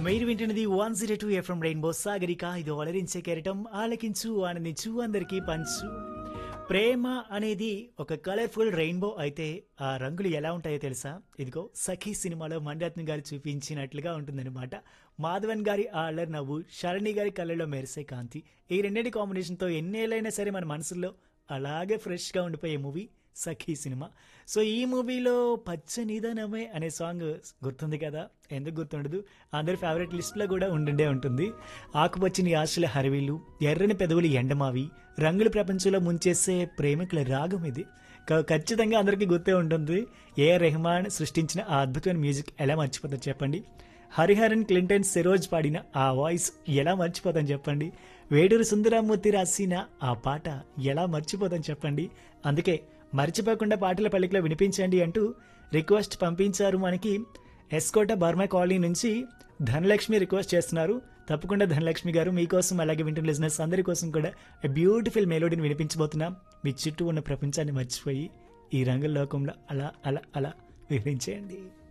మీరు వింటున్నది one zero two FM rainbow Sagarika ఇది అలరించే కెరటం ఆలకించు ఆనందించు అందరికీ పంచు ప్రేమ అనేది ఒక కలర్ఫుల్ రెయిన్బో అయితే ఆ రంగులు ఎలా ఉంటాయో తెలుసా ఇదిగో సఖీ సినిమాలో మణిరత్న గారు చూపించినట్లుగా ఉంటుందన్నమాట మాధవన్ గారి ఆ అల్లరి నవ్వు శరణి గారి కళ్ళలో మెరిసే కాంతి ఈ రెండింటి కాంబినేషన్తో ఎన్నేళ్ళైనా సరే మన మనసుల్లో అలాగే ఫ్రెష్గా ఉండిపోయే మూవీ సఖీ సినిమా సో ఈ మూవీలో పచ్చనిదనమే అనే సాంగ్ గుర్తుంది కదా ఎందుకు గుర్తుండదు అందరి ఫేవరెట్ లిస్ట్లో కూడా ఉండుండే ఉంటుంది ఆకుపచ్చని ఆశల హరివిల్లు ఎర్రని పెదవులు ఎండమావి రంగుల ప్రపంచంలో ముంచేసే ప్రేమికుల రాగం ఇది క- ఖచ్చితంగా అందరికీ గుర్తే ఉంటుంది ఏ రెహమాన్ సృష్టించిన ఆ అద్భుతమైన మ్యూజిక్ ఎలా మర్చిపోతారు చెప్పండి హరిహరన్ క్లింటన్ సిరోజ్ పాడిన ఆ వాయిస్ ఎలా మర్చిపోతాను చెప్పండి వేడూరు సుందరామూర్తి రాసిన ఆ పాట ఎలా మర్చిపోతాను చెప్పండి అందుకే మర్చిపోకుండా పాటల పల్లికలో వినిపించండి అంటూ రిక్వెస్ట్ పంపించారు మనకి ఎస్కోట బర్మా కాలనీ నుంచి ధనలక్ష్మి రిక్వెస్ట్ చేస్తున్నారు తప్పకుండా ధనలక్ష్మి గారు మీకోసం అలాగే వింటున్న లిజినెస్ అందరి కోసం కూడా బ్యూటిఫుల్ మెలోడీని వినిపించబోతున్నాం మీ చుట్టూ ఉన్న ప్రపంచాన్ని మర్చిపోయి ఈ రంగుల లోకంలో అలా అలా అలా వివరించేయండి